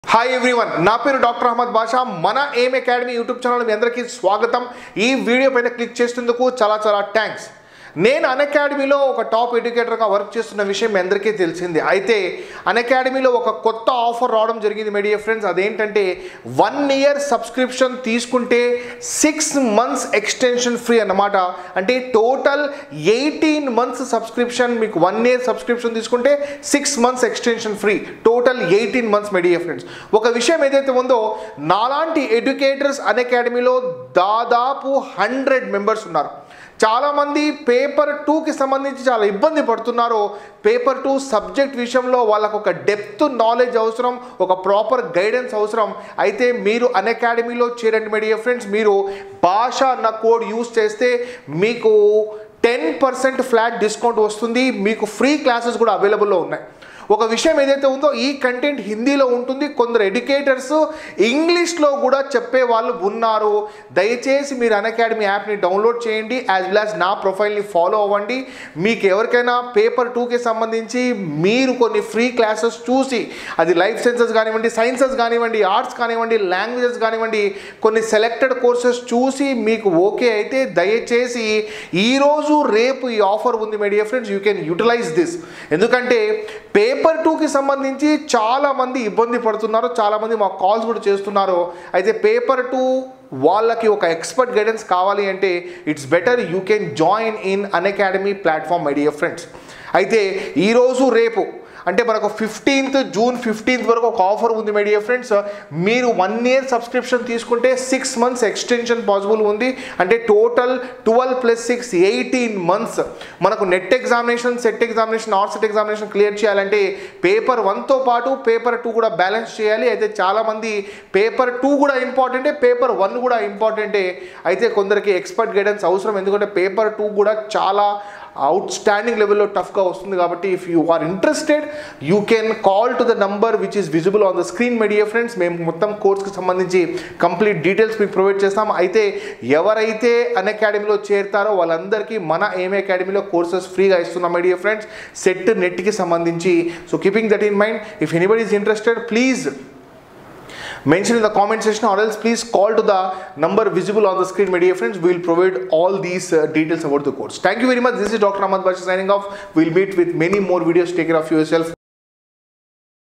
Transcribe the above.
hi everyone నా పేరు doctor Ahmed బాషా మన ఏం అకాడమీ యూట్యూబ్ ఛానల్ మీ అందరికీ స్వాగతం ఈ వీడియో పైన క్లిక్ చేసినందుకు చాలా చాలా థ్యాంక్స్ నేను అకాడమీలో ఒక టాప్ ఎడ్యుకేటర్గా వర్క్ చేస్తున్న విషయం మీ అందరికీ తెలిసింది అయితే అకాడమీలో ఒక కొత్త ఆఫర్ రావడం జరిగింది మీడియా ఫ్రెండ్స్ అదేంటంటే వన్ ఇయర్ సబ్స్క్రిప్షన్ తీసుకుంటే సిక్స్ మంత్స్ ఎక్స్టెన్షన్ ఫ్రీ అన్నమాట అంటే టోటల్ ఎయిటీన్ మంత్స్ సబ్స్క్రిప్షన్ మీకు వన్ ఇయర్ సబ్స్క్రిప్షన్ తీసుకుంటే six months extension free total eighteen months media friends ఒక విషయం ఏదైతే ఉందో నాలాంటి ఎడ్యుకేటర్స్ అకాడమీలో దాదాపు హండ్రెడ్ మెంబర్స్ ఉన్నారు చాలామంది పేపర్ టూకి సంబంధించి చాలా ఇబ్బంది పడుతున్నారు పేపర్ టూ సబ్జెక్ట్ విషయంలో వాళ్ళకు ఒక డెప్త్ నాలెడ్జ్ అవసరం ఒక ప్రాపర్ గైడెన్స్ అవసరం అయితే మీరు అకాడమీలో చేరండి మీడియా ఫ్రెండ్స్ మీరు భాష అన్న కోడ్ యూస్ చేస్తే మీకు టెన్ పర్సెంట్ ఫ్లాట్ డిస్కౌంట్ వస్తుంది మీకు ఫ్రీ క్లాసెస్ కూడా అవైలబుల్లో ఉన్నాయి ఒక విషయం ఏదైతే ఉందో ఈ కంటెంట్ హిందీలో ఉంటుంది కొందరు ఎడ్యుకేటర్స్ ఇంగ్లీష్లో కూడా చెప్పే వాళ్ళు ఉన్నారు దయచేసి మీరు అకాడమీ యాప్ని డౌన్లోడ్ చేయండి యాజ్ వెల్ యాజ్ నా ప్రొఫైల్ని ఫాలో అవ్వండి మీకు ఎవరికైనా పేపర్ టూకి సంబంధించి మీరు కొన్ని ఫ్రీ క్లాసెస్ చూసి అది లైఫ్ సైన్సెస్ కానివ్వండి సైన్సెస్ కానివ్వండి ఆర్ట్స్ కానివ్వండి లాంగ్వేజెస్ కానివ్వండి కొన్ని సెలెక్టెడ్ కోర్సెస్ చూసి మీకు ఓకే అయితే దయచేసి ఈరోజు రేపు ఈ ఆఫర్ ఉంది media friends you can utilise this ఎందుకంటే పేపర్ టూకి సంబంధించి చాలామంది ఇబ్బంది పడుతున్నారు చాలామంది మాకు కాల్స్ కూడా చేస్తున్నారు అయితే పేపర్ టూ వాళ్ళకి ఒక ఎక్స్పర్ట్ గైడెన్స్ కావాలి అంటే it's better you can join in Unacademy platform my dear friends అయితే ఈరోజు రేపు అంటే మనకు ఫిఫ్టీన్త్ జూన్ ఫిఫ్టీన్త్ వరకు ఒక ఆఫర్ ఉంది మై డియర్ ఫ్రెండ్స్ మీరు వన్ ఇయర్ సబ్స్క్రిప్షన్ తీసుకుంటే సిక్స్ మంత్స్ ఎక్స్టెన్షన్ పాసిబుల్ ఉంది అంటే total twelve plus six eighteen months మనకు NET examination SET examination or SET examination clear చేయాలంటే పేపర్ వన్తో పాటు పేపర్ టూ కూడా బ్యాలెన్స్ చేయాలి అయితే చాలామంది పేపర్ టూ కూడా ఇంపార్టెంటే పేపర్ వన్ కూడా ఇంపార్టెంటే అయితే కొందరికి ఎక్స్పర్ట్ గైడెన్స్ అవసరం ఎందుకంటే పేపర్ టూ కూడా చాలా అవుట్ స్టాండింగ్ లెవెల్లో టఫ్గా వస్తుంది కాబట్టి if you are interested you can call to the number which is visible on the screen media friends మేము మొత్తం కోర్స్కి సంబంధించి కంప్లీట్ డీటెయిల్స్ మీకు ప్రొవైడ్ చేస్తాం అయితే ఎవరైతే అన్ అకాడమీలో చేరుతారో వాళ్ళందరికీ మన ఏం అకాడమీలో కోర్సెస్ ఫ్రీగా ఇస్తున్నాం మీడియా ఫ్రెండ్స్ సెట్ నెట్కి సంబంధించి so keeping that in mind if anybody is interested please mention in the comment section or else please call to the number visible on the screen media friends we will provide all these uh, details about the course thank you very much this is dr ahmad bashi signing off we'll meet with many more videos take care of yourself